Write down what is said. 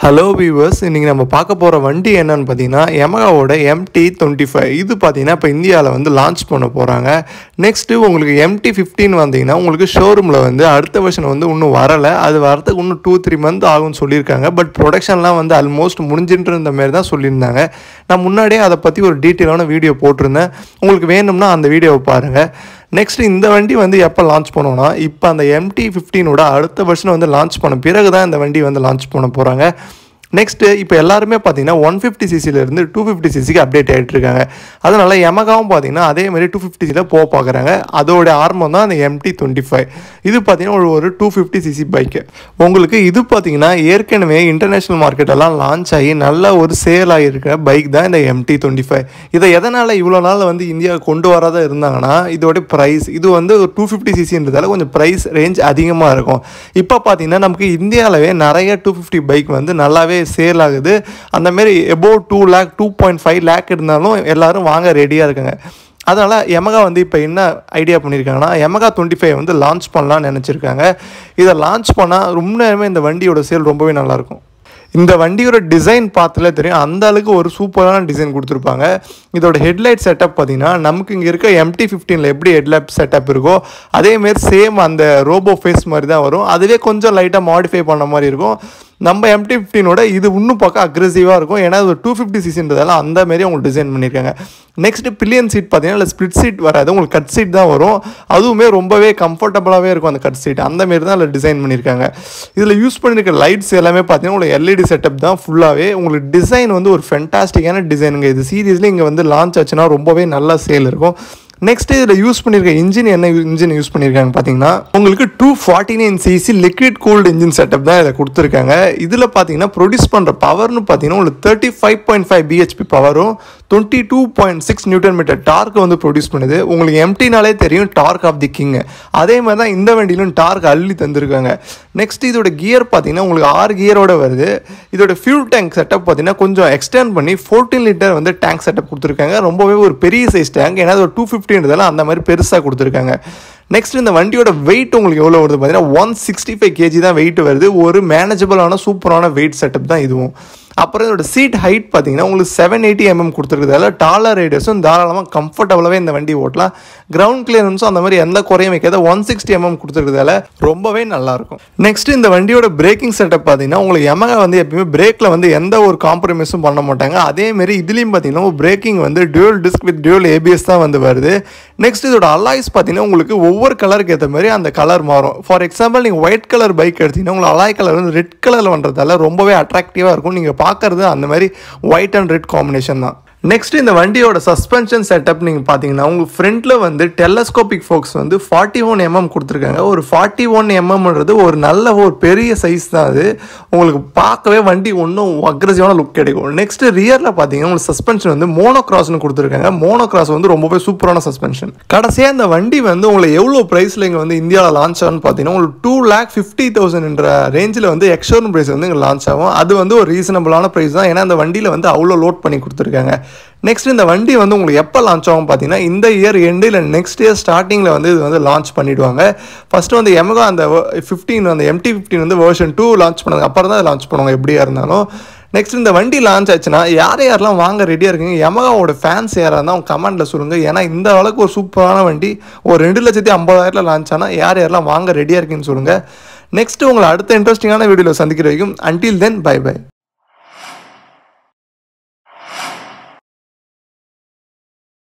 hello viewers இன்றைக்கி நம்ம பார்க்க போகிற வண்டி என்னன்னு பார்த்தீங்கன்னா எமகாவோட எம்டி டுவெண்ட்டி ஃபைவ் இது பார்த்தீங்கன்னா இப்போ இந்தியாவில் வந்து லான்ச் பண்ண போகிறாங்க நெக்ஸ்ட்டு உங்களுக்கு எம்டி ஃபிஃப்டீன் வந்தீங்கன்னா உங்களுக்கு ஷோரூமில் வந்து அடுத்த வருஷன் வந்து இன்னும் வரலை அது வரதுக்கு இன்னும் டூ த்ரீ மந்த் ஆகும்னு சொல்லியிருக்காங்க பட் ப்ரொடக்ஷன்லாம் வந்து ஆல்மோஸ்ட் முடிஞ்சின்ற மாதிரி தான் சொல்லியிருந்தாங்க நான் முன்னாடியே அதை பற்றி ஒரு டீட்டெயிலான வீடியோ போட்டிருந்தேன் உங்களுக்கு வேணும்னா அந்த வீடியோவை பாருங்கள் நெக்ஸ்ட் இந்த வண்டி வந்து எப்போ லான்ச் பண்ணோன்னா இப்போ அந்த எம்டி ஃபிஃப்டீனோட அடுத்த வருஷன் வந்து லான்ச் பண்ண பிறகு தான் இந்த வண்டி வந்து லான்ச் பண்ண போகிறாங்க நெக்ஸ்ட்டு இப்போ எல்லாருமே பார்த்தீங்கன்னா ஒன் ஃபிஃப்டி சிசிலேருந்து டூ ஃபிஃப்டி சிசிக்கு அப்டேட் ஆகிட்டு இருக்காங்க அதனால் எமகாவும் பார்த்தீங்கன்னா அதே மாதிரி டூ ஃபிஃப்டி சிசியில் போக பார்க்குறாங்க அதோட ஆரம்பம் தான் அந்த எம்டி டுவெண்ட்டி ஃபைவ் இது பார்த்தீங்கன்னா ஒரு ஒரு டூ ஃபிஃப்டி சிசி பைக்கு உங்களுக்கு இது பார்த்தீங்கன்னா ஏற்கனவே இன்டர்நேஷ்னல் மார்க்கெட்டெல்லாம் லான்ச் ஆகி நல்ல ஒரு சேல் ஆகியிருக்க பைக் தான் இந்த எம்டி டுவெண்ட்டி ஃபைவ் இதை எதனால் இவ்வளோ நாள் வந்து இந்தியா கொண்டு வராத இருந்தாங்கன்னா இதோட ப்ரைஸ் இது வந்து ஒரு டூ ஃபிஃப்டி சிசின்றதால கொஞ்சம் ப்ரைஸ் ரேஞ்ச் அதிகமாக இருக்கும் இப்போ பார்த்தீங்கன்னா நமக்கு இந்தியாவிலவே நிறைய டூ ஃபிஃப்டி பைக் வந்து நல்லாவே சேல் ஆகுது அந்த மாதிரி above two lakh two point five lakh இருந்தாலும் எல்லாரும் வாங்க ரெடியாக இருக்காங்க அதனால் எமகா வந்து இப்போ என்ன ஐடியா பண்ணியிருக்காங்கன்னா எமகா டுவெண்ட்டி ஃபைவ் வந்து லான்ச் பண்ணலாம்னு நினச்சிருக்காங்க இதை லான்ச் பண்ணால் ரொம்ப நேரமே இந்த வண்டியோட சேல் ரொம்பவே நல்லாயிருக்கும் இந்த வண்டியோட டிசைன் பார்த்தாலே தெரியும் அந்த அளவுக்கு ஒரு சூப்பரான டிசைன் கொடுத்துருப்பாங்க இதோட ஹெட்லைட் செட்டப் பார்த்தீங்கன்னா நமக்கு இங்கே இருக்க எம்டி ஃபிஃப்டீனில் எப்படி ஹெட்லைட் செட்டப் இருக்கோ அதேமாரி சேம் அந்த ரோபோ ஃபேஸ் மாதிரி தான் வரும் அதுவே கொஞ்சம் லைட்டாக மாடிஃபை பண்ண மாதிரி இருக்கும் நம்ம எம்டி ஃபிஃப்டீனோட இது இன்னும் பார்க்க அக்ரெசிவாக இருக்கும் ஏன்னா அது டூ ஃபிஃப்டி சிசின்றதால அந்த மாரி உங்களுக்கு டிசைன் பண்ணியிருக்காங்க நெக்ஸ்ட் பில்லியன் சீட் பார்த்தீங்கன்னா இல்லை ஸ்ப்ளிட் சீட் வராது உங்களுக்கு கட் சீட் தான் வரும் அதுவுமே ரொம்பவே கம்ஃபர்டபுளாகவே இருக்கும் அந்த கட் சீட் அந்த மாரி தான் அதில் டிசைன் பண்ணியிருக்காங்க இதில் யூஸ் பண்ணியிருக்க லைட்ஸ் எல்லாமே பார்த்தீங்கன்னா உங்களுக்கு எல்இடி செட்டப் தான் ஃபுல்லாகவே உங்களுக்கு டிசைன் வந்து ஒரு ஃபென்டாஸ்டிக்கான டிசைனுங்க இது சீரியஸ்லி இங்கே வந்து லான்ச் ஆச்சுன்னா ரொம்பவே நல்ல சேல் இருக்கும் நெக்ஸ்ட் இதில் யூஸ் பண்ணியிருக்க இன்ஜின் என்ன இன்ஜின் யூஸ் பண்ணியிருக்காங்க பார்த்தீங்கன்னா உங்களுக்கு two forty nine cc liquid cooled engine setup தான் இதை கொடுத்துருக்காங்க இதில் பார்த்தீங்கன்னா ப்ரொடியூஸ் பண்ணுற பவர்னு பார்த்தீங்கன்னா உங்களுக்கு thirty five point five BHP பவரும் twenty two point six newton metre torque வந்து ப்ரொடியூஸ் பண்ணுது உங்களுக்கு எம்டினாலே தெரியும் டார்க் ஆஃப் தி கிங் அதே மாதிரி தான் இந்த வண்டியிலும் டார்க் அள்ளி தந்திருக்காங்க நெக்ஸ்ட் இதோட கியர் பார்த்தீங்கன்னா உங்களுக்கு ஆறு கியரோட வருது இதோட ஃபியூல் டேங்க் செட்டப் பார்த்தீங்கன்னா கொஞ்சம் எக்ஸ்டெண்ட் பண்ணி ஃபோர்டீன் லிட்டர் வந்து டேங்க் செட்டப் கொடுத்துருக்காங்க ரொம்பவே ஒரு பெரிய சைஸ் டேங்க் ஏன்னா ஒரு டூ ஃபிஃப்டின்றதால அந்த மாதிரி பெருசாக கொடுத்துருக்காங்க நெக்ஸ்ட் இந்த வண்டியோட வெயிட் உங்களுக்கு எவ்வளோ வருது பார்த்தீங்கன்னா ஒன் சிக்ஸ்டி ஃபைவ் கேஜி தான் வெயிட் வருது ஒரு மேனேஜபிளான சூப்பரான வெயிட் செட்டப் தான் இதுவும் அப்புறம் இதோட சீட் ஹைட் பார்த்தீங்கன்னா உங்களுக்கு செவன் எயிட்டி எம்எம் கொடுத்துருக்கிறதால டாலர் ரைடர்ஸும் தாராளமாக கம்ஃபர்டபுளாகவே இந்த வண்டி ஓட்டலாம் கிரவுண்ட் கிளியரன்ஸும் அந்த மாதிரி எந்த குறையும் வைக்காத ஒன் சிக்ஸ்டி எம்எம் கொடுத்துருக்கிறதால ரொம்பவே நல்லாயிருக்கும் நெக்ஸ்ட் இந்த வண்டியோட பிரேக்கிங் செட்டப் பார்த்தீங்கன்னா உங்களுக்கு எமகா வந்து எப்பயுமே பிரேக்கில் வந்து எந்த ஒரு காம்ப்ரமைஸும் பண்ண மாட்டாங்க அதேமாரி இதுலேயும் பார்த்தீங்கன்னா பிரேக்கிங் வந்து dual disc with dual ABS தான் வந்து வருது நெக்ஸ்ட் இதோட அலாய்ஸ் பார்த்தீங்கன்னா உங்களுக்கு ஒவ்வொரு கலருக்கு ஏற்ற மாதிரி அந்த கலர் மாறும் ஃபார் எக்ஸாம்பிள் நீங்கள் ஒயிட் கலர் பைக் எடுத்தீங்கன்னா உங்களுக்கு அலாய் கலர் வந்து ரெட் கலரில் பண்ணுறதால ரொம்பவே அட்ராக்டிவாக இருக்கும் நீங்கள் பார்க்குறது அந்த மாதிரி ஒயிட் அண்ட் ரெட் காம்பினேஷன் தான் நெக்ஸ்ட் இந்த வண்டியோட சஸ்பென்ஷன் செட்டப் நீங்கள் பார்த்தீங்கன்னா உங்கள் ஃப்ரண்ட்டில் வந்து டெலஸ்கோபிக் ஃபோக்ஸ் வந்து ஃபார்ட்டி ஒன் எம்எம் கொடுத்துருக்காங்க ஒரு ஃபார்ட்டி ஒன் எம்எம்ன்றது ஒரு நல்ல ஒரு பெரிய சைஸ் தான் அது உங்களுக்கு பார்க்கவே வண்டி ஒன்றும் அக்ரஸிவான லுக் கிடைக்கும் நெக்ஸ்ட் ரியரில் பார்த்தீங்கன்னா உங்களுக்கு சஸ்பென்ஷன் வந்து மோனோ கிராஸ்னு கொடுத்துருக்காங்க மோனோ கிராஸ் வந்து ரொம்பவே சூப்பரான சஸ்பென்ஷன் கடைசியாக இந்த வண்டி வந்து உங்களை எவ்வளோ ப்ரைஸில் இங்கே வந்து இந்தியாவில் லான்ச் ஆகும்னு பார்த்தீங்கன்னா உங்களுக்கு டூ லேக் ஃபிஃப்டி தௌசண்ட்ன்ற ரேஞ்சில் வந்து எக்ஷோரூம் ப்ரைஸ் வந்து இங்கே லான்ச் ஆகும் அது வந்து ஒரு ரீசனபிளான ப்ரைஸ் தான் ஏன்னா அந்த வண்டியில் வந்து அவ்வளோ லோட் பண்ணி கொடுத்துருக்காங்க நெக்ஸ்ட் இந்த வண்டி வந்து உங்களுக்கு எப்போ லான்ச் ஆகும் பார்த்தீங்கன்னா இந்த இயர் எண்டு இல்லை நெக்ஸ்ட் இயர் ஸ்டார்டிங்கில் வந்து இது வந்து லான்ச் பண்ணிவிடுவாங்க ஃபஸ்ட்டு வந்து எமகா அந்த ஃபிஃப்டீன் அந்த எம்டி ஃபிஃப்டீன் வந்து வேர்ஷன் டூ லான்ச் பண்ணாங்க அப்புறம் தான் லான்ச் பண்ணுவாங்க எப்படியா இருந்தாலும் நெக்ஸ்ட் இந்த வண்டி லான்ச் ஆச்சுன்னா யார் யாரெல்லாம் வாங்க ரெடியாக இருக்கீங்க எமகாவோட ஃபேன்ஸ் யாராக இருந்தால் அவங்க கமெண்ட்டில் சொல்லுங்கள் ஏன்னா இந்த அளவுக்கு ஒரு சூப்பரான வண்டி ஒரு ரெண்டு லட்சத்தி ஐம்பதாயிரத்தில் லான்ச் ஆனால் யார் யாரெல்லாம் வாங்க ரெடியாக இருக்கீங்கன்னு சொல்லுங்கள் நெக்ஸ்ட் உங்களை அடுத்த இன்ட்ரெஸ்டிங்கான வீடியோவில் சந்திக்கிற வரைக்கும் அன்டில் தென் பை பை